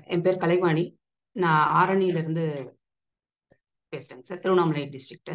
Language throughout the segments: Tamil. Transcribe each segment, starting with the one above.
என் பேர் கலைவாணி. நான் ஆரணியிலிருந்து பேசுறேங்க சார். திருவண்ணாமலை டிஸ்ட்ரிக்ட்.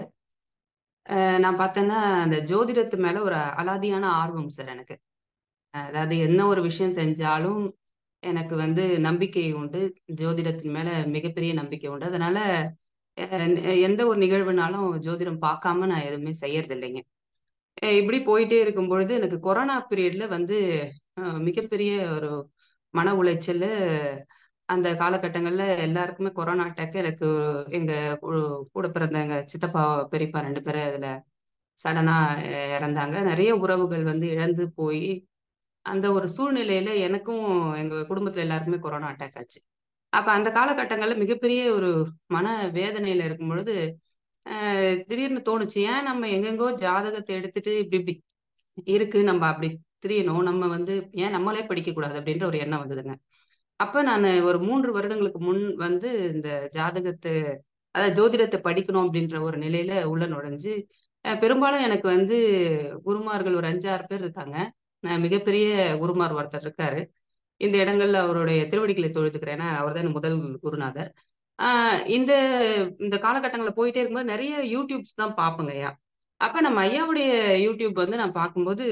அ நான் பார்த்தேன்னா, அந்த ஜோதிடத்து மேல ஒரு அலாதியான ஆர்வம் சார் எனக்கு. அதாவது என்ன ஒரு விஷயம் செஞ்சாலும், எனக்கு வந்து நம்பிக்கை உண்டு. ஜோதிடத்தின் மேல மிகப்பெரிய நம்பிக்கை உண்டு. அதனால அ எந்த ஒரு நிகழ்வுனாலும் ஜோதிடம் பார்க்காம நான் எதுவுமே செய்யறதில்லைங்க. அ இப்படி போயிட்டே இருக்கும்பொழுது, எனக்கு கொரோனா பீரியட்ல வந்து அ மிகப்பெரிய ஒரு மன உளைச்சலு, அந்த காலகட்டங்கள்ல எல்லாருக்குமே கொரோனா அட்டாக் எனக்கு எங்க கூ கூட பிறந்த எங்க சித்தப்பா, பெரியப்பா 2 பேரும் அதுல சடனா இறந்தாங்க. நெறைய உறவுகள் வந்து இழந்து போயி, அந்த ஒரு சூழ்நிலையில எனக்கும் எங்க குடும்பத்தில எல்லாருக்குமே கொரோனா அட்டாக் ஆச்சு. அப்ப அந்த காலகட்டங்கள்ல மிகப்பெரிய ஒரு மன வேதனையில இருக்கும் பொழுது, அ திடீர்னு தோணுச்சு, ஏன் நம்ம எங்கெங்கோ ஜாதகத்த எடுத்துட்டு இப்டி இப்டி இருக்கு. நம்ம அப்படி திரியணும். நம்ம வந்து ஏன் நம்மளே படிக்கக்கூடாது அப்படின்ற ஒரு எண்ணம் வந்ததுங்க. அப்ப நானு ஒரு 3 வருடங்களுக்கு முன் வந்து இந்த ஜாதகத்த அதாவது ஜோதிடத்த படிக்கணும் அப்படின்ற ஒரு நிலையில உள்ள நுழைஞ்சு, அ பெரும்பாலும் எனக்கு வந்து குருமார்கள் ஒரு 5, 6 பேர் இருக்காங்க. அ மிகப்பெரிய குருமார் ஒருத்தர் இருக்காரு. இந்த இடங்கள்ல அவருடைய திருவடிகளை தொழுதுக்கிறேன். ஏன்னா, அவர் தான் எனக்கு முதல் குருநாதர். ஆ இந்த இந்த காலகட்டங்கள்ல போயிட்டே இருக்கும்போது நெறைய யூடியூப்ஸ் தான் பார்ப்பேங்கய்யா. அப்ப நம்ம ஐயாவுடைய யூடியூப் வந்து நான் பார்க்கும்போது,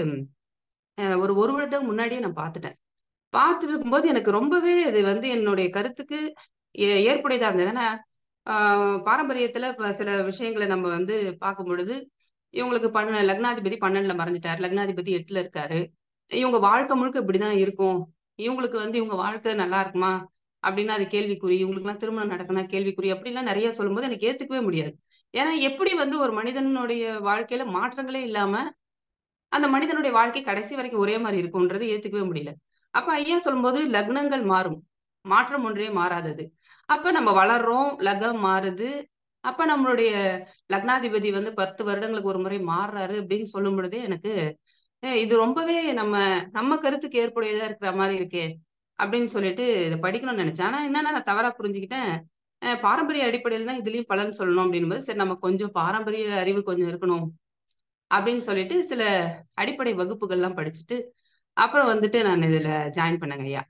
அ ஒரு 1 வருடம் முன்னாடியே நான் பார்த்துட்டேன். பார்த்துட்டு இருக்கும்போது எனக்கு ரொம்பவே இது வந்து என்னுடைய கருத்துக்கு ஏ ஏற்புடையதா இருந்தது. ஏன்னா, ஆ பாரம்பரியத்துல இப்ப சில விஷயங்கள நம்ம வந்து பார்க்கும்பொழுது, இவங்களுக்கு பண்ண லக்னாதிபதி 12ல மறைஞ்சுட்டாரு. லக்னாதிபதி 8ல இருக்காரு. இவங்க வாழ்க்கை முழுக்க இப்படிதான் இருக்கும். இவங்களுக்கு வந்து இவங்க வாழ்க்கை நல்லா இருக்குமா? அப்படின்னா அது கேள்விக்குறி. இவங்களுக்கெல்லாம் திருமணம் நடக்கும்னா கேள்விக்குறி. அப்படிலாம் நெறைய சொல்லும்போது எனக்கு ஏத்துக்கவே முடியாது. ஏன்னா, எப்படி வந்து ஒரு மனிதனுடைய வாழ்க்கையில மாற்றங்களே இல்லாம, அந்த மனிதனுடைய வாழ்க்கை கடைசி வரைக்கும் ஒரே மாரி இருக்கும்ன்றது ஏத்துக்கவே முடியல. அப்ப ஐயா சொல்லும்போது லக்னங்கள் மாறும். மாற்றம் ஒன்றே மாறாதது. அப்ப நம்ம வளர்றோம், லக்னம் மாறுது. அப்ப நம்மளுடைய லக்னாதிபதி வந்து 10 வருடங்களுக்கு ஒரு முறை மாறுறாரு அப்படின்னு சொல்லும் பொழுதே எனக்கு, "ஏ இது ரொம்பவே நம்ம நம்ம கருத்துக்கு ஏற்புடையதா இருக்கிற மாரி இருக்கே!" அப்படின்னு சொல்லிட்டு இத படிக்கணும்னு நெனச்சேன். ஆனா என்னன்னா நான் தவறா புரிஞ்சுக்கிட்டேன். அ பாரம்பரிய அடிப்படையில தான் இதுலயும் பலன் சொல்லணும் அப்படின்னும்போது, சரி நம்ம கொஞ்சம் பாரம்பரிய அறிவு கொஞ்சம் இருக்கணும். அப்படின்னு சொல்லிட்டு சில அடிப்படை வகுப்புகள்லாம் படிச்சுட்டு, அப்புறம் வந்துட்டு நான் இதுல ஜாயின் பண்ணேங்க ஐயா.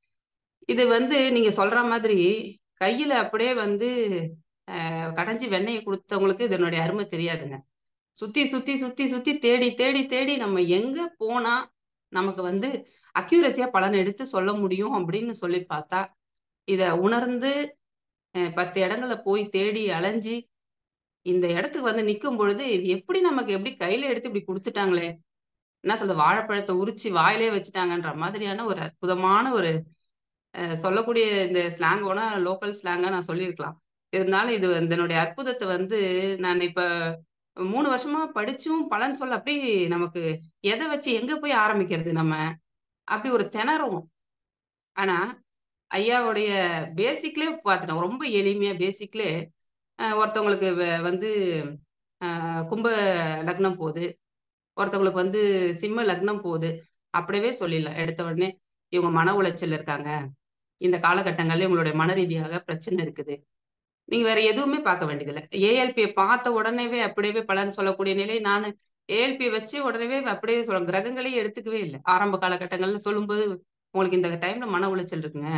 இது வந்து நீங்க சொல்ற மாதிரி, கையில அப்படியே வந்து அ கடைஞ்சு வெண்ணெய குடுத்தவங்களுக்கு இதனுடைய அரும தெரியாதுங்க. சுத்தி, சுத்தி, சுத்தி, சுத்தி தேடி, தேடி, தேடி நம்ம எங்க போனா, நமக்கு வந்து அக்யூரஸியா பலன் எடுத்து சொல்ல முடியும் அப்படின்னு சொல்லி பார்த்தா, இத உணர்ந்து அ 10 இடங்கள்ல போய் தேடி அலைஞ்சு, இந்த இடத்துக்கு வந்து நிக்கும் பொழுது, இது எப்படி நமக்கு எப்படி கையில எடுத்து இப்படி குடுத்துட்டாங்களே! என்ன சொல்றது? வாழைப்பழத்த உரிச்சு வாயிலேயே வச்சுட்டாங்கன்ற மாதிரியான ஒரு அற்புதமான ஒரு அ சொல்லக்கூடிய இந்த ஸ்லாங் வேணா லோக்கல் ஸ்லாங்கா நான் சொல்லியிருக்கலாம். இருந்தாலும் இது வந்து இதனுடைய அற்புதத்த வந்து நான் இப்ப 3 வருஷமா படிச்சும் பலன் சொல்ல அப்படி நமக்கு எத வச்சு எங்க போய் ஆரம்பிக்கிறது நம்ம? அப்படி ஒரு திணறுவோம். ஆனா, ஐயாவுடைய பேசிக்லயே பார்த்துட்டோம். ரொம்ப எளிமையா பேசிக்லயே அ ஒருத்தவங்களுக்கு வ வந்து அ கும்ப லக்னம் போது. ஒருத்தவங்களுக்கு வந்து சிம்ம லக்னம் போது. அப்படியே சொல்லிடலாம். எடுத்த உடனே இவங்க மன உளைச்சல்ல இருக்காங்க. இந்த காலகட்டங்கள்ல இவங்களுடைய மன ரீதியாக பிரச்சனை இருக்குது. நீங்க வேற எதுவுமே பார்க்க வேண்டியதில்ல. ஏஎல்பிய பார்த்த உடனேவே அப்படியே பலன் சொல்லக்கூடிய நிலை நானு ஏஎல்பிய வச்சு உடனேவே அப்படியே சொல்ல கிரகங்களே எடுத்துக்கவே இல்ல. ஆரம்ப காலகட்டங்கள்ல சொல்லும்போது, உங்களுக்கு இந்த டைம்ல மன உளைச்சல் இருக்குங்க.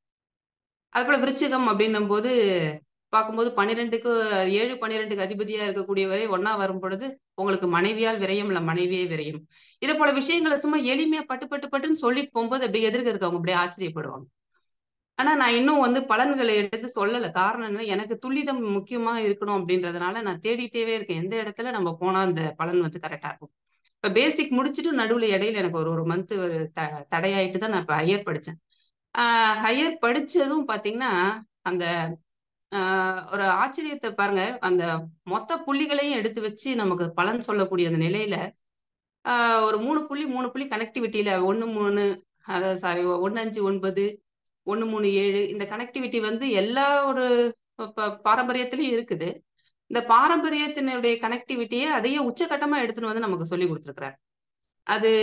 அதுபோல விருச்சிகம் அப்படின்னும்போது, பார்க்கும்போது 12க்கு 7, 12க்கு அதிபதியா இருக்கக்கூடியவரே ஒண்ணா வரும்பொழுது, உங்களுக்கு மனைவியால் விரயம் இல்ல மனைவியே விரயம். இது போல விஷயங்கள சும்மா எளிமையா பட்டு, பட்டு, பட்டுன்னு சொல்லிட்டு போம்போது, அப்படியே எதிர்க்க இருக்கவங்க அப்படியே ஆச்சரியப்படுவாங்க. ஆனா, நான் இன்னும் வந்து பலன்கள எடுத்து சொல்லல. காரணம் என்ன, எனக்கு துல்லிதம் முக்கியமா இருக்கணும் அப்படின்றதுனால, நான் தேடிட்டே இருக்கேன். எந்த இடத்துல நம்ம போனா அந்த பலன் வந்து கரெக்ட்டா இருக்கும். இப்ப பேசிக் முடிச்சுட்டு நடுவுல இடையில எனக்கு ஒரு 1 மந்த் ஒரு த தடையாயிட்டு தான் நான் இப்ப ஹையர் படிச்சேன். ஆ ஹையர் படிச்சதும் பார்த்தீங்கன்னா, அந்த ஆ ஒரு ஆச்சரியத்த பாருங்க. அந்த மொத்த புள்ளிகளையும் எடுத்து வச்சு நமக்கு பலன் சொல்லக்கூடிய அந்த நிலையில, ஆ ஒரு 3 புள்ளி, 3 புள்ளி கனெக்டிவிட்டில 1, 3 அதாவது சாரி 1, 5, 9 1, 3, 7 இந்த கனெக்டிவிட்டி வந்து எல்லா ஒரு ப ப பாரம்பரியத்திலயும் இருக்குது. இந்த பாரம்பரியத்தினுடைய கனெக்டிவிட்டிய அதையே உச்சகட்டமா எடுத்துட்டு வந்து நமக்கு சொல்லிக் குடுத்துருக்கிறார். அது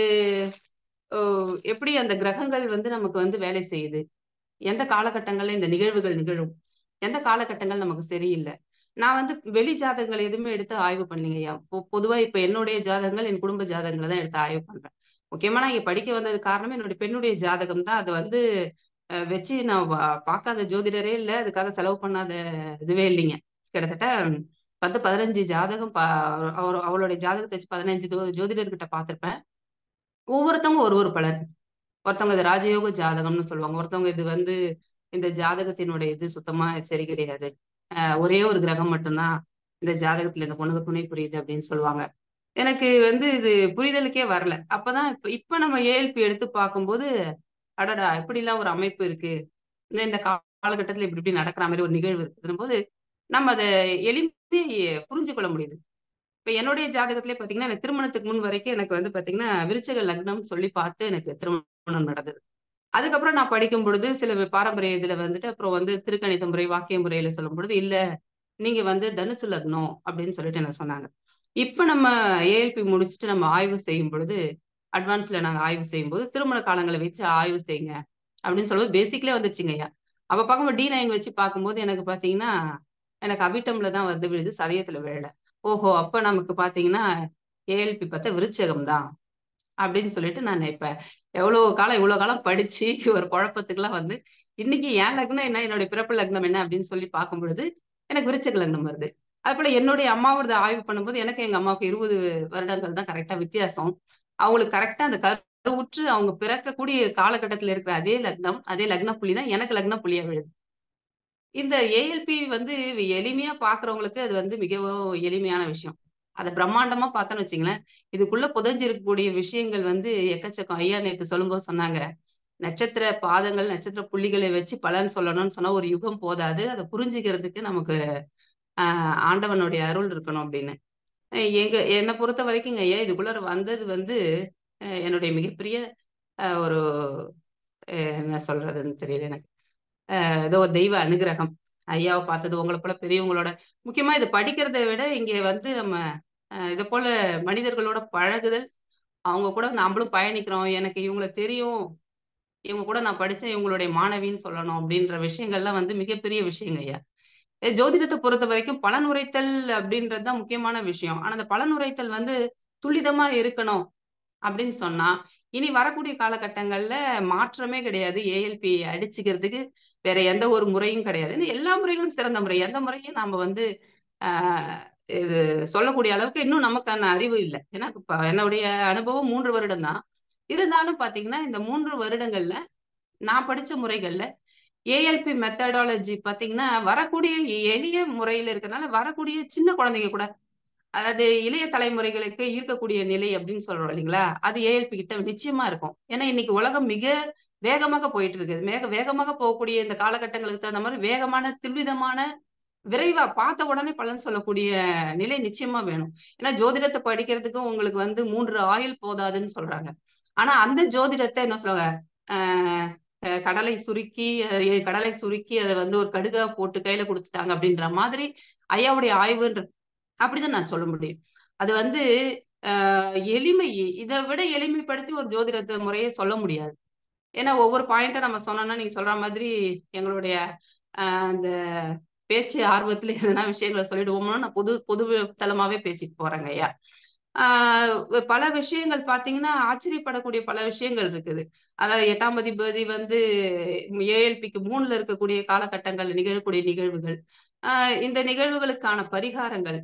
ஓ எப்படி அந்த கிரகங்கள் வந்து நமக்கு வந்து வேலை செய்யுது? எந்த காலகட்டங்கள்ல இந்த நிகழ்வுகள் நிகழும்? எந்த காலகட்டங்கள் நமக்கு சரியில்ல? நான் வந்து வெளி ஜாதகங்கள் எதுவுமே எடுத்து ஆய்வு பண்ணலைங்கய்யா. பொ பொதுவா இப்ப என்னுடைய ஜாதகங்கள், என் குடும்ப ஜாதகங்கள தான் எடுத்து ஆய்வு பண்றேன். முக்கியமா நான் இங்க படிக்க வந்ததுக்கு காரணமே என்னுடைய பெண்ணுடைய ஜாதகம் தான். அது வந்து அஹ் வச்சு நான் வா- பார்க்காத ஜோதிடரே இல்லை அதுக்காக செலவு பண்ணாத இதுவே இல்லைங்க கிட்டத்தட்ட பத்து பதினஞ்சு ஜாதகம் பா அவர் அவளுடைய ஜாதகத்தை வச்சு பதினஞ்சு ஜோ ஜோதிடர்கிட்ட பார்த்திருப்பேன் ஒவ்வொருத்தவங்க ஒரு ஒரு பலன் ஒருத்தவங்க இது ராஜயோக ஜாதகம்னு சொல்லுவாங்க ஒருத்தவங்க இது வந்து இந்த ஜாதகத்தினுடைய இது சுத்தமா சரி கிடையாது அஹ் ஒரே ஒரு கிரகம் மட்டும்தான் இந்த ஜாதகத்துல இந்த பொண்ணுக்கு துணை புரியுது அப்படின்னு சொல்லுவாங்க எனக்கு வந்து இது புரிதலுக்கே வரல அப்பதான் இப்ப இப்ப நம்ம ஏஎல்பி எடுத்து பார்க்கும்போது அடடா இப்படிலாம் ஒரு அமைப்பு இருக்கு இந்த இந்த காலகட்டத்துல இப்படி இப்படி நடக்கிற மாதிரி ஒரு நிகழ்வு இருக்குதுன்னு போது நம்ம அதை எளிமையை புரிஞ்சு கொள்ள முடியுது இப்ப என்னுடைய ஜாதகத்திலே பாத்தீங்கன்னா எனக்கு திருமணத்துக்கு முன் வரைக்கும் எனக்கு வந்து பாத்தீங்கன்னா விருச்சக லக்னம் சொல்லி பார்த்து எனக்கு திருமணம் நடந்தது அதுக்கப்புறம் நான் படிக்கும் பொழுது சில பாரம்பரிய இதுல வந்துட்டு அப்புறம் வந்து திருக்கணித முறை வாக்கிய முறையில சொல்லும் பொழுது இல்ல நீங்க வந்து தனுசு லக்னம் அப்படின்னு சொல்லிட்டு எனக்கு சொன்னாங்க இப்ப நம்ம ஏஎல்பி முடிச்சுட்டு நம்ம ஆய்வு செய்யும் பொழுது அட்வான்ஸ்ல நாங்க ஆய்வு செய்யும் போது திருமண காலங்களை வச்சு ஆய்வு செய்யுங்க அப்படின்னு சொல்லும்போது பேசிக்லே வந்துச்சுங்க ஐயா அப்ப பார்க்கும்போது டி நைன் வச்சு பார்க்கும்போது எனக்கு பாத்தீங்கன்னா எனக்கு அவிட்டம்ல தான் வந்து விழுது சதயத்துல விழல ஓஹோ அப்ப நமக்கு பாத்தீங்கன்னா ஏஎல்பி பார்த்தா விருச்சகம் தான் அப்படின்னு சொல்லிட்டு நான் இப்ப எவ்வளவு காலம் இவ்வளவு காலம் படிச்சு ஒரு குழப்பத்துக்குலாம் வந்து இன்னைக்கு என் லக்னம் என்ன என்னுடைய பிறப்பு லக்னம் என்ன அப்படின்னு சொல்லி பார்க்கும் பொழுது எனக்கு விருச்சக லக்னம் வருது அது போல என்னுடைய அம்மாவோட ஆய்வு பண்ணும்போது எனக்கு எங்க அம்மாவுக்கு இருபது வருடங்கள் தான் கரெக்டா வித்தியாசம் அவங்களுக்கு கரெக்டா அந்த கருவுற்று அவங்க பிறக்கக்கூடிய காலகட்டத்துல இருக்கிற அதே லக்னம் அதே லக்ன புள்ளி தான் எனக்கு லக்ன புள்ளியா விழுது இந்த ஏஎல்பி வந்து எளிமையா பாக்குறவங்களுக்கு அது வந்து மிகவும் எளிமையான விஷயம் அதை பிரம்மாண்டமா பார்த்தோன்னு வச்சுங்களேன் இதுக்குள்ள புதைஞ்சு இருக்கக்கூடிய விஷயங்கள் வந்து எக்கச்சக்கம் ஐயா நேத்து சொல்லும்போது சொன்னாங்க நட்சத்திர பாதங்கள் நட்சத்திர புள்ளிகளை வச்சு பலன் சொல்லணும்னு சொன்னா ஒரு யுகம் போதாது அதை புரிஞ்சுக்கிறதுக்கு நமக்கு ஆஹ் ஆண்டவனுடைய அருள் இருக்கணும் அப்படின்னு அஹ் எங்க என்னை பொறுத்த வரைக்குங்க ஐயா இதுக்குள்ள வந்தது வந்து அஹ் என்னுடைய மிகப்பெரிய அஹ் ஒரு அஹ் என்ன சொல்றதுன்னு தெரியல எனக்கு அஹ் ஏதோ ஒரு தெய்வ அனுகிரகம் ஐயாவை பார்த்தது உங்களை போல பெரியவங்களோட முக்கியமா இது படிக்கிறதை விட இங்க வந்து நம்ம அஹ் இதை போல மனிதர்களோட பழகுதல் அவங்க கூட நாமளும் பயணிக்கிறோம் எனக்கு இவங்களை தெரியும் இவங்க கூட நான் படிச்சேன் இவங்களுடைய மாணவின்னு சொல்லணும் அப்படின்ற விஷயங்கள்லாம் வந்து மிகப்பெரிய விஷயங்க ஐயா அஹ் ஜோதிடத்தை பொறுத்த வரைக்கும் பலன் உரைத்தல் அப்படின்றது தான் முக்கியமான விஷயம் ஆனா அந்த பலன் உரைத்தல் வந்து துரிதமா இருக்கணும் அப்படின்னு சொன்னா இனி வரக்கூடிய காலகட்டங்கள்ல மாற்றமே கிடையாது ஏஎல்பி அடிச்சுக்கிறதுக்கு வேற எந்த ஒரு முறையும் கிடையாது ஏன்னா எல்லா முறைகளும் சிறந்த முறை எந்த முறையும் நாம வந்து ஆஹ் இது சொல்லக்கூடிய அளவுக்கு இன்னும் நமக்கான அறிவு இல்லை ஏன்னா இப்ப என்னுடைய அனுபவம் மூன்று வருடம் தான் இருந்தாலும் பாத்தீங்கன்னா இந்த மூன்று வருடங்கள்ல நான் படிச்ச முறைகள்ல ஏஎல்பி மெத்தடாலஜி பாத்தீங்கன்னா வரக்கூடிய எளிய முறையில இருக்கறனால வரக்கூடிய சின்ன குழந்தைங்க கூட அதாவது இளைய தலைமுறைகளுக்கு ஈர்க்கக்கூடிய நிலை அப்படின்னு சொல்றோம் இல்லைங்களா அது ஏஎல்பி கிட்ட நிச்சயமா இருக்கும் ஏன்னா இன்னைக்கு உலகம் மிக வேகமாக போயிட்டு இருக்குது வேக வேகமாக போகக்கூடிய இந்த காலகட்டங்களுக்கு தகுந்த மாதிரி வேகமான துல்லிதமான விரைவா பார்த்த உடனே பலன் சொல்லக்கூடிய நிலை நிச்சயமா வேணும் ஏன்னா ஜோதிடத்தை படிக்கிறதுக்கு உங்களுக்கு வந்து மூன்று ஆயுள் போதாதுன்னு சொல்றாங்க ஆனா அந்த ஜோதிடத்தை என்ன சொல்லுவாங்க ஆஹ் அஹ் கடலை சுருக்கி அஹ் ஏழு கடலை சுருக்கி அதை வந்து ஒரு கடுகா போட்டு கையில கொடுத்துட்டாங்க அப்படின்ற மாதிரி ஐயாவுடைய ஆய்வுன்ற அப்படிதான் நான் சொல்ல முடியும் அது வந்து ஆஹ் எளிமை இதை விட எளிமைப்படுத்தி ஒரு ஜோதிடத்தை முறையை சொல்ல முடியாது ஏன்னா ஒவ்வொரு பாயிண்ட்டை நம்ம சொன்னோம்னா நீங்க சொல்ற மாதிரி எங்களுடைய ஆஹ் அந்த பேச்சு ஆர்வத்துல எதனா விஷயங்களை சொல்லிடுவோம்னா நான் பொது பொது தளமாவே பேசிட்டு போறேங்க ஐயா ஆஹ் பல விஷயங்கள் பாத்தீங்கன்னா ஆச்சரியப்படக்கூடிய பல விஷயங்கள் இருக்குது அதாவது எட்டாம் அதிபதி வந்து ஏஎல்பிக்கு மூணுல இருக்கக்கூடிய காலகட்டங்கள் நிகழக்கூடிய நிகழ்வுகள் ஆஹ் இந்த நிகழ்வுகளுக்கான பரிகாரங்கள்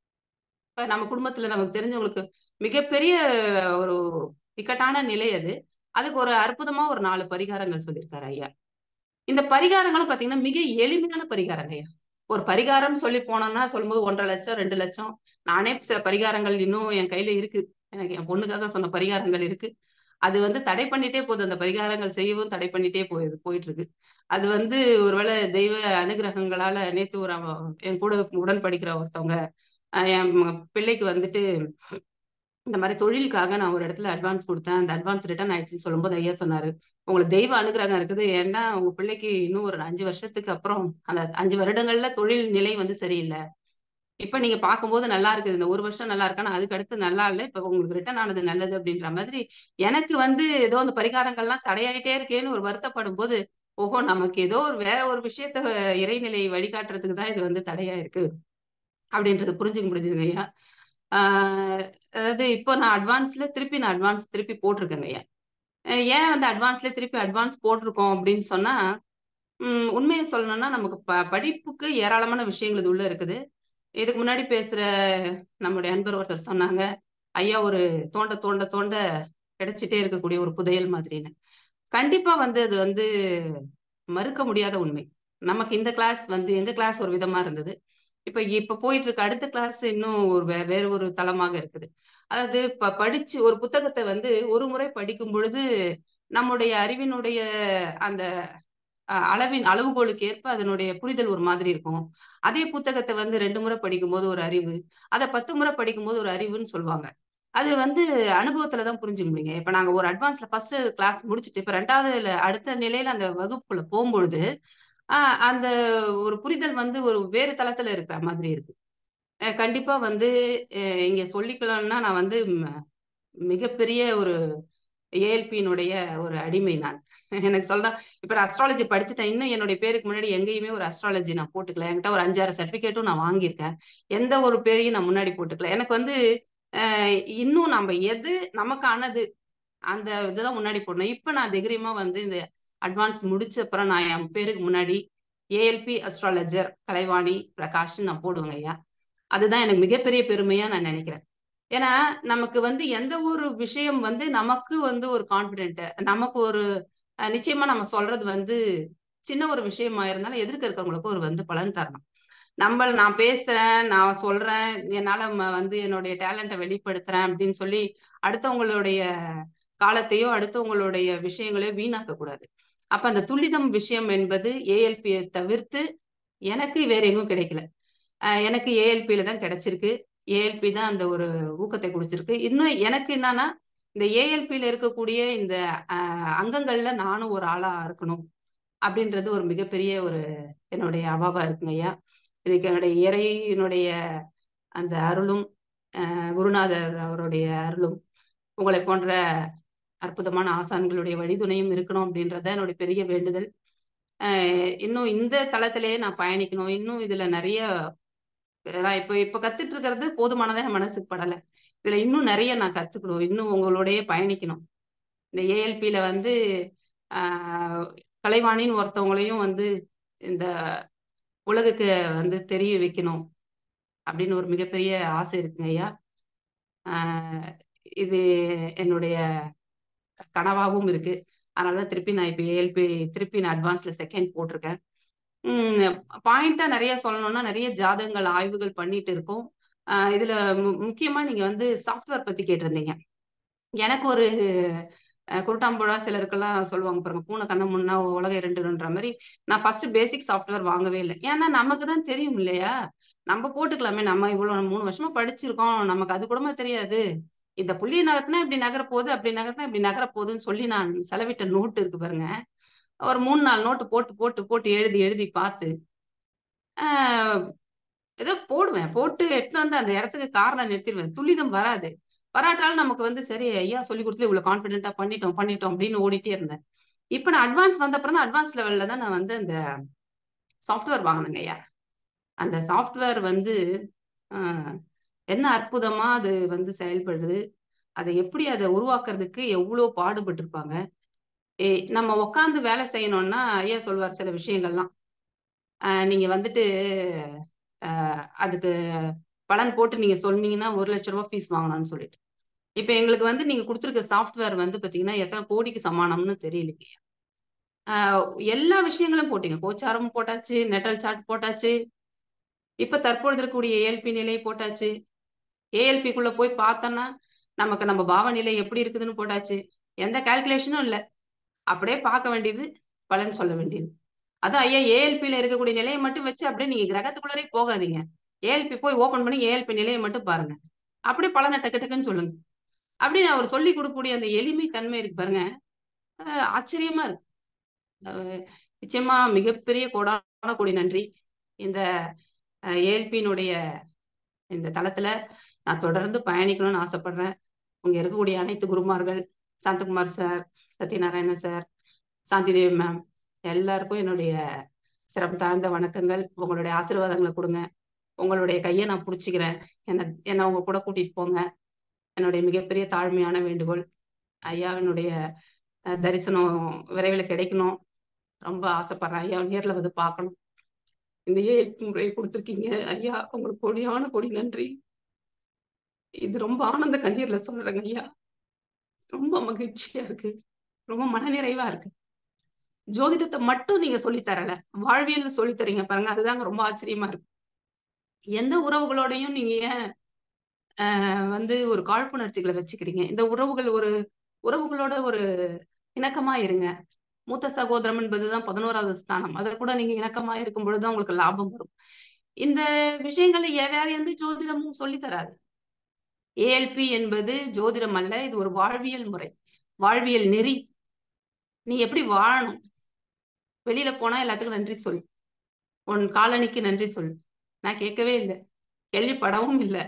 இப்ப நம்ம குடும்பத்துல நமக்கு தெரிஞ்சவங்களுக்கு மிகப்பெரிய ஒரு இக்கட்டான நிலை அது அதுக்கு ஒரு அற்புதமா ஒரு நாலு பரிகாரங்கள் சொல்லியிருக்காரு ஐயா இந்த பரிகாரங்களும் பாத்தீங்கன்னா மிக எளிமையான பரிகாரங்க ஐயா ஒரு பரிகாரம் சொல்லி போனோம்னா சொல்லும்போது ஒன்றரை லட்சம் ரெண்டு லட்சம் நானே சில பரிகாரங்கள் இன்னும் என் கையில இருக்கு எனக்கு என் பொண்ணுக்காக சொன்ன பரிகாரங்கள் இருக்கு அது வந்து தடை பண்ணிட்டே போகுது அந்த பரிகாரங்கள் செய்யவும் தடை பண்ணிட்டே போயிது போயிட்டு இருக்கு அது வந்து ஒருவேளை தெய்வ அனுகிரகங்களால நேத்து ஒரு என் கூட உடன் படிக்கிற ஒருத்தவங்க என் பிள்ளைக்கு வந்துட்டு இந்த மாதிரி தொழிலுக்காக நான் ஒரு இடத்துல அட்வான்ஸ் கொடுத்தேன் அந்த அட்வான்ஸ் ரிட்டர்ன் ஆயிடுச்சுன்னு சொல்லும்போது ஐயா சொன்னாரு உங்களுக்கு தெய்வ அனுகிரகம் இருக்குது ஏன்னா உங்க பிள்ளைக்கு இன்னும் ஒரு அஞ்சு வருஷத்துக்கு அப்புறம் அந்த அஞ்சு வருடங்கள்ல தொழில் நிலை வந்து சரியில்லை இப்ப நீங்க பார்க்கும்போது நல்லா இருக்குது இந்த ஒரு வருஷம் நல்லா இருக்கானா அதுக்கு அடுத்து நல்லா இல்லை இப்ப உங்களுக்கு ரிட்டர்ன் ஆனது நல்லது அப்படின்ற மாதிரி எனக்கு வந்து ஏதோ அந்த பரிகாரங்கள்லாம் தடையாயிட்டே இருக்கேன்னு ஒரு வருத்தப்படும் போது ஓஹோ நமக்கு ஏதோ ஒரு வேற ஒரு விஷயத்த இறைநிலையை வழிகாட்டுறதுக்கு தான் இது வந்து தடையா இருக்கு அப்படின்றது புரிஞ்சுக்க முடிஞ்சுங்க ஐயா ஆஹ் அதாவது இப்போ நான் அட்வான்ஸ்ல திருப்பி நான் அட்வான்ஸ் திருப்பி போட்டிருக்கேங்க ஐயா அஹ் ஏன் வந்து அட்வான்ஸ்ல திருப்பி அட்வான்ஸ் போட்டிருக்கோம் அப்படின்னு சொன்னா உம் உண்மையை சொல்லணும்னா நமக்கு ப படிப்புக்கு ஏராளமான விஷயங்கள் இது உள்ள இருக்குது இதுக்கு முன்னாடி பேசுற நம்முடைய அன்பர் ஒருத்தர் சொன்னாங்க ஐயா ஒரு தோண்ட தோண்ட தோண்ட கிடைச்சிட்டே இருக்கக்கூடிய ஒரு புதையல் மாதிரின்னு கண்டிப்பா வந்து அது வந்து மறுக்க முடியாத உண்மை நமக்கு இந்த கிளாஸ் வந்து எங்க கிளாஸ் ஒரு விதமா இருந்தது இப்ப இப்ப போயிட்டு இருக்க அடுத்த கிளாஸ் இன்னும் ஒரு வே வேற ஒரு தளமாக இருக்குது அதாவது இப்ப படிச்சு ஒரு புத்தகத்தை வந்து ஒரு முறை படிக்கும் பொழுது நம்முடைய அறிவினுடைய அந்த அஹ், அளவின் அளவுகோலுக்கு ஏற்ப அதனுடைய புரிதல் ஒரு மாதிரி இருக்கும் அதே புத்தகத்தை வந்து ரெண்டு முறை படிக்கும்போது ஒரு அறிவு அதை பத்து முறை படிக்கும்போது ஒரு அறிவுன்னு சொல்லுவாங்க அது வந்து அனுபவத்துல தான் புரிஞ்சுக்க முடியுங்க இப்ப நாங்க ஒரு அட்வான்ஸ்ல ஃபர்ஸ்ட் கிளாஸ் முடிச்சுட்டு இப்ப ரெண்டாவது அடுத்த நிலையில அந்த வகுப்புக்குள்ள போகும்பொழுது ஆஹ் அந்த ஒரு புரிதல் வந்து ஒரு வேறு தளத்துல இருக்கிற மாதிரி இருக்கு அஹ் கண்டிப்பா வந்து அஹ் இங்க சொல்லிக்கலாம்னா நான் வந்து ம- மிகப்பெரிய ஒரு ஏஎல்பியினுடைய ஒரு அடிமை நான் எனக்கு சொல்ல இப்ப நான் அஸ்ட்ராலஜி படிச்சுட்டேன் இன்னும் என்னுடைய பேருக்கு முன்னாடி எங்கேயுமே ஒரு அஸ்ட்ராலஜி நான் போட்டுக்கல என்கிட்ட ஒரு அஞ்சாறு சர்டிபிகேட்டும் நான் வாங்கியிருக்கேன் எந்த ஒரு பேரையும் நான் முன்னாடி போட்டுக்கல எனக்கு வந்து அஹ் இன்னும் நம்ம எது நமக்கானது அந்த இதுதான் முன்னாடி போடணும் இப்ப நான் தைரியமா வந்து இந்த அட்வான்ஸ் முடிச்ச அப்புறம் நான் என் பேருக்கு முன்னாடி ஏஎல்பி அஸ்ட்ராலஜர் கலைவாணி பிரகாஷ் நான் போடுவேங்க ஐயா அதுதான் எனக்கு மிகப்பெரிய பெருமையா நான் நினைக்கிறேன் ஏன்னா நமக்கு வந்து எந்த ஒரு விஷயம் வந்து நமக்கு வந்து ஒரு கான்பிடென்ட் நமக்கு ஒரு அஹ், நிச்சயமா நம்ம சொல்றது வந்து சின்ன ஒரு விஷயமா இருந்தாலும் எதிர்க்க இருக்கிறவங்களுக்கு ஒரு வந்து பலன் தரணும் நம்ம நான் பேசுறேன் நான் சொல்றேன் என்னால ம- வந்து என்னுடைய டேலண்ட்டை வெளிப்படுத்துறேன் அப்படின்னு சொல்லி அடுத்தவங்களுடைய காலத்தையோ அடுத்தவங்களுடைய விஷயங்களையோ வீணாக்க கூடாது அப்ப அந்த துல்லிதம் விஷயம் என்பது ஏஎல்பியை தவிர்த்து எனக்கு வேற எங்கும் கிடைக்கல அஹ் எனக்கு ஏஎல்பியில தான் கிடைச்சிருக்கு ஏஎல்பி தான் அந்த ஒரு ஊக்கத்தை கொடுத்திருக்கு இன்னும் எனக்கு என்னன்னா இந்த ஏஎல்பியில இருக்கக்கூடிய இந்த அஹ், அங்கங்கள்ல நானும் ஒரு ஆளா இருக்கணும் அப்படின்றது ஒரு மிகப்பெரிய ஒரு என்னுடைய அவாவா இருக்குங்க ஐயா இதுக்கு என்னுடைய இறையினுடைய அந்த அருளும் அஹ், குருநாதர் அவருடைய அருளும் உங்களை போன்ற அற்புதமான ஆசான்களுடைய வழித்துணையும் இருக்கணும் அப்படின்றத என்னுடைய பெரிய வேண்டுதல் அஹ் இன்னும் இந்த தளத்திலேயே நான் பயணிக்கணும் இன்னும் இதுல நிறைய நான் இப்ப இப்ப கத்துட்டு இருக்கிறது போதுமானதா என் மனசுக்கு படல இதுல இன்னும் நிறைய நான் கத்துக்கணும் இன்னும் உங்களோடயே பயணிக்கணும் இந்த ஏஎல்பியில வந்து ஆஹ் கலைவாணின்னு ஒருத்தவங்களையும் வந்து இந்த உலகுக்கு வந்து தெரிய வைக்கணும் அப்படின்னு ஒரு மிகப்பெரிய ஆசை இருக்குங்க ஐயா ஆஹ் இது என்னுடைய கனவாகவும் இருக்கு அதனாலதான் திருப்பி நான் இப்ப ஏஎல்பி திருப்பி நான் அட்வான்ஸ்ல செகண்ட் போட்டிருக்கேன் உம் பாயிண்டா நிறைய சொல்லணும்னா நிறைய ஜாதகங்கள் ஆய்வுகள் பண்ணிட்டு இருக்கோம் ஆஹ் இதுல மு- முக்கியமா நீங்க வந்து சாஃப்ட்வேர் பத்தி கேட்டிருந்தீங்க எனக்கு ஒரு அஹ், குருட்டாம்புழா சிலருக்கெல்லாம் சொல்லுவாங்க பாருங்க பூனை கண்ண முன்னா உலகம் இரண்டுன்ற மாதிரி நான் ஃபர்ஸ்ட் பேசிக் சாஃப்ட்வேர் வாங்கவே இல்லை ஏன்னா நமக்கு தான் தெரியும் இல்லையா நம்ம போட்டுக்கலாமே நம்ம இவ்வளவு மூணு வருஷமா படிச்சிருக்கோம் நமக்கு அது கூடமா தெரியாது இந்த புள்ளிய நகர்த்தினா இப்படி நகர போகுது அப்படி நகர்த்தினா இப்படி நகர போகுதுன்னு சொல்லி நான் செலவிட்ட நோட்டு இருக்கு பாருங்க ஒரு மூணு நாலு நோட்டு போட்டு போட்டு போட்டு எழுதி எழுதி பார்த்து ஆஹ் ஏதோ போடுவேன் போட்டு எடுத்துட்டு வந்து அந்த இடத்துக்கு காரணம் நிறுத்திடுவேன் துல்லிதம் வராது வராட்டாலும் நமக்கு வந்து சரி ஐயா சொல்லி கொடுத்து இவ்வளவு கான்பிடென்ட்டா பண்ணிட்டோம் பண்ணிட்டோம் அப்படின்னு ஓடிட்டே இருந்தேன் இப்ப நான் அட்வான்ஸ் வந்த அப்புறம் தான் அட்வான்ஸ் லெவல்ல தான் நான் வந்து அந்த சாஃப்ட்வேர் வாங்கினேங்க ஐயா அந்த சாஃப்ட்வேர் வந்து ஆஹ், என்ன அற்புதமா அது வந்து செயல்படுது அதை எப்படி அதை உருவாக்குறதுக்கு எவ்வளவு பாடுபட்டிருப்பாங்க ஏ நம்ம உட்காந்து வேலை செய்யணும்னா ஐயா சொல்வார் சில விஷயங்கள்லாம் ஆஹ் நீங்க வந்துட்டு ஆஹ் அதுக்கு பலன் போட்டு நீங்க சொன்னீங்கன்னா ஒரு லட்ச ரூபாய் ஃபீஸ் வாங்கலாம்னு சொல்லிட்டு இப்ப எங்களுக்கு வந்து நீங்க கொடுத்துருக்க சாஃப்ட்வேர் வந்து பாத்தீங்கன்னா எத்தனை கோடிக்கு சமானம்னு தெரியலைங்க ஆஹ் எல்லா விஷயங்களும் போட்டீங்க கோச்சாரம் போட்டாச்சு நெட்டல் சார்ட் போட்டாச்சு இப்ப தற்பொழுது இருக்கக்கூடிய ஏஎல்பி நிலை போட்டாச்சு ஏஎல்பிக்குள்ள போய் பார்த்தோம்னா நமக்கு நம்ம பாவநிலை எப்படி இருக்குதுன்னு போட்டாச்சு எந்த கால்குலேஷனும் இல்லை அப்படியே பார்க்க வேண்டியது பலன் சொல்ல வேண்டியது அதான் ஐயா ஏஎல்பியில இருக்கக்கூடிய நிலையை மட்டும் வச்சு அப்படியே நீங்க கிரகத்துக்குள்ளரே போகாதீங்க ஏஎல்பி போய் ஓபன் பண்ணி ஏஎல்பி நிலையை மட்டும் பாருங்க அப்படியே பலனை டக்கு டக்குன்னு சொல்லுங்க அப்படின்னு அவர் சொல்லி கொடுக்கக்கூடிய அந்த எளிமை தன்மை இருக்கு பாருங்க அஹ் ஆச்சரியமா இருக்கு அஹ் நிச்சயமா மிகப்பெரிய கோடான கோடி நன்றி இந்த ஏஎல்பியினுடைய இந்த தளத்துல நான் தொடர்ந்து பயணிக்கணும்னு ஆசைப்படுறேன் உங்க இருக்கக்கூடிய அனைத்து குருமார்கள் Santhakumar sir Sathyanarayanan sir Shanthidevi ma'am எல்லாருக்கும் என்னுடைய சிறப்பு தாழ்ந்த வணக்கங்கள் உங்களுடைய ஆசீர்வாதங்களை கொடுங்க உங்களுடைய கையை நான் பிடிச்சிக்கிறேன் என்ன என்னை உங்க கூட கூட்டிட்டு போங்க என்னுடைய மிகப்பெரிய தாழ்மையான வேண்டுகோள் ஐயாவினுடைய அஹ் தரிசனம் விரைவில் கிடைக்கணும் ரொம்ப ஆசைப்படுறேன் ஐயா நேர்ல வந்து பார்க்கணும் இந்த ஏற்பு முறையை கொடுத்துருக்கீங்க ஐயா உங்களுக்கு கொடியான கொடி நன்றி இது ரொம்ப ஆனந்த கண்ணீர்ல சொல்றேங்க ஐயா ரொம்ப மகிழ்ச்சியா இருக்கு ரொம்ப மனநிறைவா இருக்கு ஜோதிடத்தை மட்டும் நீங்க சொல்லித் தரல வாழ்வியல் சொல்லித் தரீங்க பாருங்க அதுதாங்க ரொம்ப ஆச்சரியமா இருக்கு எந்த உறவுகளோடையும் நீங்க ஏன் ஆஹ் வந்து ஒரு காழ்ப்புணர்ச்சிகளை வச்சுக்கிறீங்க இந்த உறவுகள் ஒரு உறவுகளோட ஒரு இணக்கமா இருங்க மூத்த சகோதரம் என்பதுதான் பதினோராவது ஸ்தானம் அதை கூட நீங்க இணக்கமா இருக்கும் பொழுதுதான் உங்களுக்கு லாபம் வரும் இந்த விஷயங்களை வே- வேற எந்த ஜோதிடமும் சொல்லி தராது ஏஎல்பி என்பது ஜோதிடம் அல்ல இது ஒரு வாழ்வியல் முறை வாழ்வியல் நெறி நீ எப்படி வாழணும் வெளியில போனா எல்லாத்துக்கும் நன்றி சொல் உன் காலணிக்கு நன்றி சொல் நான் கேட்கவே இல்லை கேள்விப்படவும் இல்லை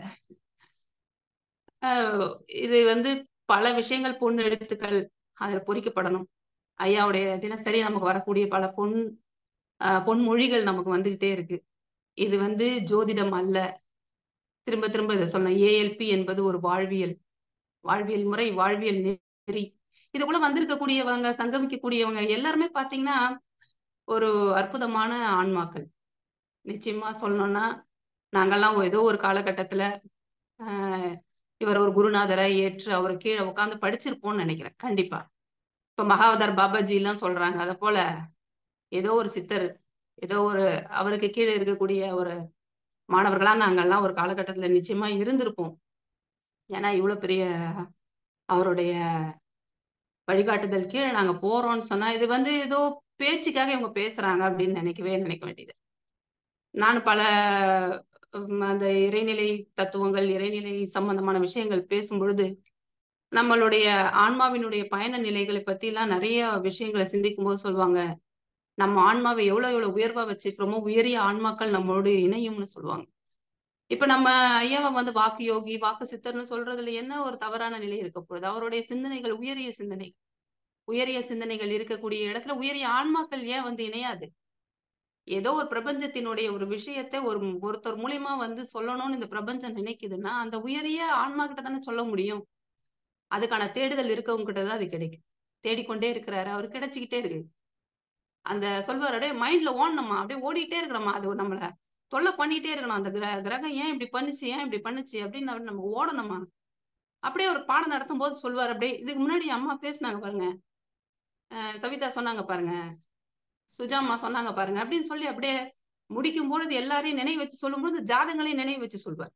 ஆஹ் இது வந்து பல விஷயங்கள் பொன் எழுத்துக்கள் அதில் பொறிக்கப்படணும் ஐயாவுடைய தினசரி நமக்கு வரக்கூடிய பல பொன் ஆஹ் பொன்மொழிகள் நமக்கு வந்துகிட்டே இருக்கு இது வந்து ஜோதிடம் அல்ல திரும்ப திரும்ப இதை சொன்னேன் ஏஎல்பி என்பது ஒரு வாழ்வியல் வாழ்வியல் முறை வாழ்வியல் நெறி இதுக்குள்ள வந்திருக்கக்கூடியவங்க சங்கமிக்கக்கூடியவங்க எல்லாருமே பாத்தீங்கன்னா ஒரு அற்புதமான ஆன்மாக்கள் நிச்சயமா சொல்லணும்னா நாங்கெல்லாம் ஏதோ ஒரு காலகட்டத்துல ஆஹ் இவர் ஒரு குருநாதரை ஏற்று அவர் கீழே உட்காந்து படிச்சிருப்போம்னு நினைக்கிறேன் கண்டிப்பா இப்ப மகாவதார் பாபாஜி எல்லாம் சொல்றாங்க அத போல ஏதோ ஒரு சித்தர் ஏதோ ஒரு அவருக்கு கீழே இருக்கக்கூடிய ஒரு மாணவர்களா நாங்கெல்லாம் ஒரு காலகட்டத்துல நிச்சயமா இருந்திருப்போம் ஏன்னா இவ்வளவு பெரிய அவருடைய வழிகாட்டுதல் கீழே நாங்க போறோம்னு சொன்னா இது வந்து ஏதோ பேச்சுக்காக இவங்க பேசுறாங்க அப்படின்னு நினைக்கவே நினைக்க வேண்டியது நான் பல உம், அந்த இறைநிலை தத்துவங்கள் இறைநிலை சம்பந்தமான விஷயங்கள் பேசும் பொழுது நம்மளுடைய ஆன்மாவினுடைய பயண நிலைகளை பத்தி எல்லாம் நிறைய விஷயங்களை சிந்திக்கும் போது சொல்லுவாங்க நம்ம ஆன்மாவை எவ்வளவு எவ்வளவு உயர்வா வச்சுக்கிறோமோ உயரிய ஆன்மாக்கள் நம்மளோடு இணையும்னு சொல்லுவாங்க இப்ப நம்ம ஐயாவை வந்து வாக்கு யோகி வாக்கு சித்தர்னு சொல்றதுல என்ன ஒரு தவறான நிலை இருக்க போகுது அவருடைய சிந்தனைகள் உயரிய சிந்தனை உயரிய சிந்தனைகள் இருக்கக்கூடிய இடத்துல உயரிய ஆன்மாக்கள் ஏன் வந்து இணையாது ஏதோ ஒரு பிரபஞ்சத்தினுடைய ஒரு விஷயத்தை ஒரு ஒருத்தர் மூலியமா வந்து சொல்லணும்னு இந்த பிரபஞ்சம் நினைக்குதுன்னா அந்த உயரிய ஆன்மா கிட்ட தானே சொல்ல முடியும் அதுக்கான தேடுதல் இருக்கவங்க கிட்ட தான் அது கிடைக்கும் தேடிக்கொண்டே இருக்கிறாரு அவர் கிடைச்சிக்கிட்டே இருக்கு அந்த சொல்வார் அப்படியே மைண்ட்ல ஓடணுமா அப்படியே ஓடிட்டே இருக்கணுமா அது நம்மள தொல்லை பண்ணிட்டே இருக்கணும் அந்த கிர கிரகம் ஏன் இப்படி பண்ணுச்சு ஏன் இப்படி பண்ணுச்சு அப்படின்னு அவர் நம்ம ஓடணுமா அப்படியே ஒரு பாடம் நடத்தும் போது சொல்வார் அப்படியே இதுக்கு முன்னாடி அம்மா பேசுனாங்க பாருங்க அஹ் சவிதா சொன்னாங்க பாருங்க சுஜாமா சொன்னாங்க பாருங்க அப்படின்னு சொல்லி அப்படியே முடிக்கும் பொழுது எல்லாரையும் நினைவு வச்சு சொல்லும் பொழுது ஜாதகங்களையும் நினைவு வச்சு சொல்வார்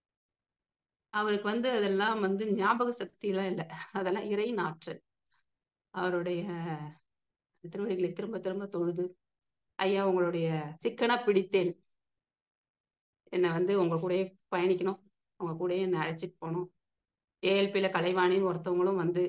அவருக்கு வந்து அதெல்லாம் வந்து ஞாபக சக்தி எல்லாம் இல்லை அதெல்லாம் இறை நாற்றல் அவருடைய திருவடிகளை திரும்ப திரும்ப தொழுது ஐயா உங்களுடைய சிக்கனா பிடித்தேன் என்னை வந்து உங்க கூடயே பயணிக்கணும் உங்க கூடயே என்னை அழைச்சிட்டு போகணும் ஏஎல்பியில கலைவாணின்னு ஒருத்தவங்களும் வந்து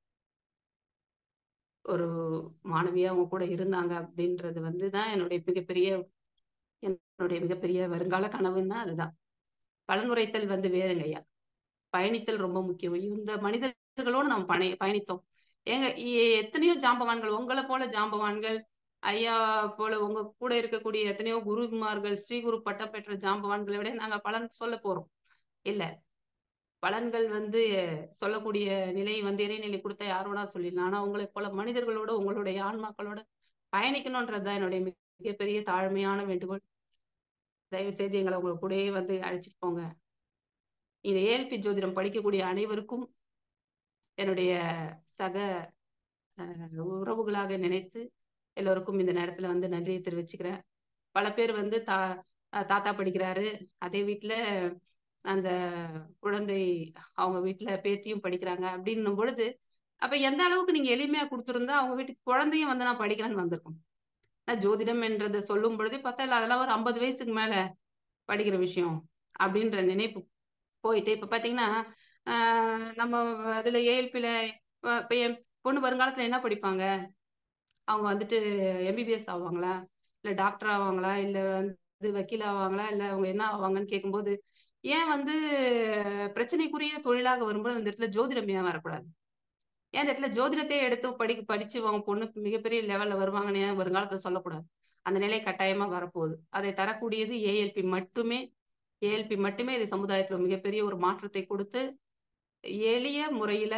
ஒரு மாணவியா அவங்க கூட இருந்தாங்க அப்படின்றது வந்து தான் என்னுடைய மிகப்பெரிய என்னுடைய மிகப்பெரிய வருங்கால கனவுன்னா அதுதான் பலனுரைத்தல் வந்து வேறுங்க ஐயா பயணித்தல் ரொம்ப முக்கியம் இந்த மனிதர்களோடு நம்ம பணி பயணித்தோம் ஏங்க எ- எத்தனையோ ஜாம்பவான்கள் உங்களை போல ஜாம்பவான்கள் ஐயா போல உங்க கூட இருக்கக்கூடிய எத்தனையோ குருமார்கள் ஸ்ரீ குரு பட்டம் பெற்ற ஜாம்பவான்களை விட நாங்க பலன் சொல்ல போறோம் இல்ல பலன்கள் வந்து சொல்லக்கூடிய நிலை வந்து இறைநிலை கொடுத்தா யாரோட சொல்லிடலாம் ஆனா உங்களை போல மனிதர்களோட உங்களுடைய ஆன்மாக்களோட பயணிக்கணும்ன்றதுதான் என்னுடைய மிகப்பெரிய தாழ்மையான வேண்டுகோள் தயவு செய்து எங்களை உங்க கூடயே வந்து அழைச்சிட்டு போங்க இந்த ஏஎல்பி ஜோதிடம் படிக்கக்கூடிய அனைவருக்கும் என்னுடைய சக அஹ், உறவுகளாக நினைத்து எல்லோருக்கும் இந்த நேரத்துல வந்து நன்றியை தெரிவிச்சுக்கிறேன் பல பேர் வந்து தா அஹ் தாத்தா படிக்கிறாரு அதே வீட்டுல அந்த குழந்தை அவங்க வீட்டுல பேத்தியும் படிக்கிறாங்க அப்படின்னும் பொழுது அப்ப எந்த அளவுக்கு நீங்க எளிமையா கொடுத்திருந்தா அவங்க வீட்டுக்கு குழந்தையும் வந்து நான் படிக்கிறேன்னு வந்திருக்கும் ஆனா ஜோதிடம் என்றதை சொல்லும் பொழுதே பார்த்தா இல்ல அதெல்லாம் ஒரு ஐம்பது வயசுக்கு மேல படிக்கிற விஷயம் அப்படின்ற நினைப்பு போயிட்டு இப்ப பாத்தீங்கன்னா ஆஹ் நம்ம அதுல ஏஎல்பில இப்ப என் பொண்ணு வருங்காலத்துல என்ன படிப்பாங்க அவங்க வந்துட்டு எம்பிபிஎஸ் ஆவாங்களா இல்ல டாக்டர் ஆவாங்களா இல்ல வந்து வக்கீல் ஆவாங்களா இல்ல அவங்க என்ன ஆவாங்கன்னு கேட்கும்போது ஏன் வந்து பிரச்சனைக்குரிய தொழிலாக வரும்போது அந்த இடத்துல ஜோதிடம் ஏன் வரக்கூடாது ஏன் இந்த இடத்துல ஜோதிடத்தையே எடுத்து படி படிச்சு அவங்க பொண்ணு மிகப்பெரிய லெவல்ல வருவாங்கன்னு ஏன் வருங்காலத்துல சொல்லக்கூடாது அந்த நிலை கட்டாயமா வரப்போகுது அதை தரக்கூடியது ஏஎல்பி மட்டுமே ஏஎல்பி மட்டுமே இது சமுதாயத்துல மிகப்பெரிய ஒரு மாற்றத்தை கொடுத்து எளிய முறையில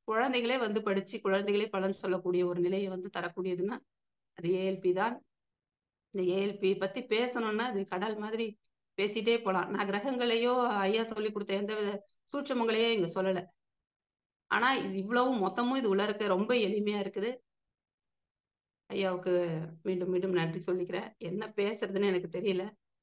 குழந்தைகளே வந்து படிச்சு குழந்தைகளே பலன் சொல்லக்கூடிய ஒரு நிலையை வந்து தரக்கூடியதுன்னா அது ஏஎல்பி தான் இந்த ஏஎல்பி பத்தி பேசணும்னா அது கடல் மாதிரி பேசிட்டே போலாம் நான் கிரகங்களையோ ஐயா சொல்லி கொடுத்த எந்த வித சூட்சமங்களையோ இங்க சொல்லல ஆனா இது இவ்வளவும் மொத்தமும் இது உள்ள இருக்க ரொம்ப எளிமையா இருக்குது ஐயாவுக்கு மீண்டும் மீண்டும் நன்றி சொல்லிக்கிறேன் என்ன பேசுறதுன்னு எனக்கு தெரியல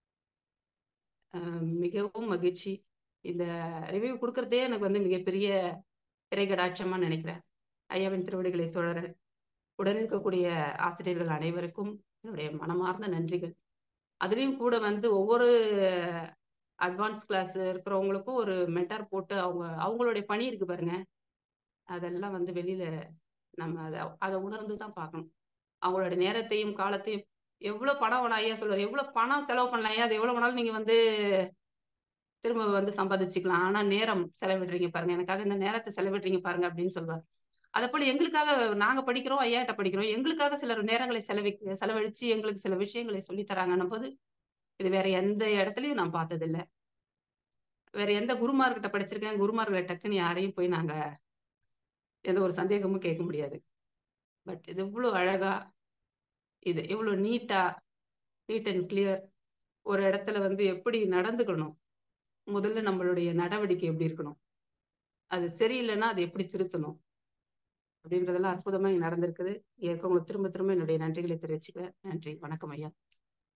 அஹ் மிகவும் மகிழ்ச்சி இந்த ரிவ்யூ கொடுக்கறதே எனக்கு வந்து மிகப்பெரிய இறைகடாட்சமா நினைக்கிறேன் ஐயாவின் திருவடிகளை தொடர உடன் இருக்கக்கூடிய ஆசிரியர்கள் அனைவருக்கும் என்னுடைய மனமார்ந்த நன்றிகள் அதுலயும் கூட வந்து ஒவ்வொரு அட்வான்ஸ் கிளாஸ் இருக்கிறவங்களுக்கும் ஒரு மென்டார் போட்டு அவங்க அவங்களுடைய பணி இருக்கு பாருங்க அதெல்லாம் வந்து வெளியில நம்ம அதை அதை உணர்ந்து தான் பார்க்கணும் அவங்களோட நேரத்தையும் காலத்தையும் எவ்வளவு பணம் வேணா ஐயா சொல்லுவார் எவ்வளவு பணம் செலவு பண்ணலாம் ஐயா அது எவ்வளவு வேணாலும் நீங்க வந்து திரும்ப வந்து சம்பாதிச்சுக்கலாம் ஆனா நேரம் செலவிடுறீங்க பாருங்க எனக்காக இந்த நேரத்தை செலவிடுறீங்க பாருங்க அப்படின்னு சொல்லுவார் அதை போல எங்களுக்காக நாங்க படிக்கிறோம் ஐயாட்ட படிக்கிறோம் எங்களுக்காக சில நேரங்களை செலவி செலவழிச்சு எங்களுக்கு சில விஷயங்களை சொல்லி தராங்கன்னும் போது இது வேற எந்த இடத்துலயும் நான் பார்த்தது இல்ல வேற எந்த குருமார்கிட்ட படிச்சிருக்கேன் குருமார்களை டக்குன்னு யாரையும் போய் நாங்க எந்த ஒரு சந்தேகமும் கேட்க முடியாது பட் இது இவ்வளவு அழகா இது இவ்வளவு நீட்டா நீட் அண்ட் கிளியர் ஒரு இடத்துல வந்து எப்படி நடந்துக்கணும் முதல்ல நம்மளுடைய நடவடிக்கை எப்படி இருக்கணும் அது சரியில்லைன்னா அது எப்படி திருத்தணும் அப்படின்றதெல்லாம் அற்புதமா இங்க நடந்திருக்குது ஏற்கனவே திரும்ப திரும்ப என்னுடைய நன்றிகளை தெரிவிச்சுக்கிறேன் நன்றி வணக்கம் ஐயா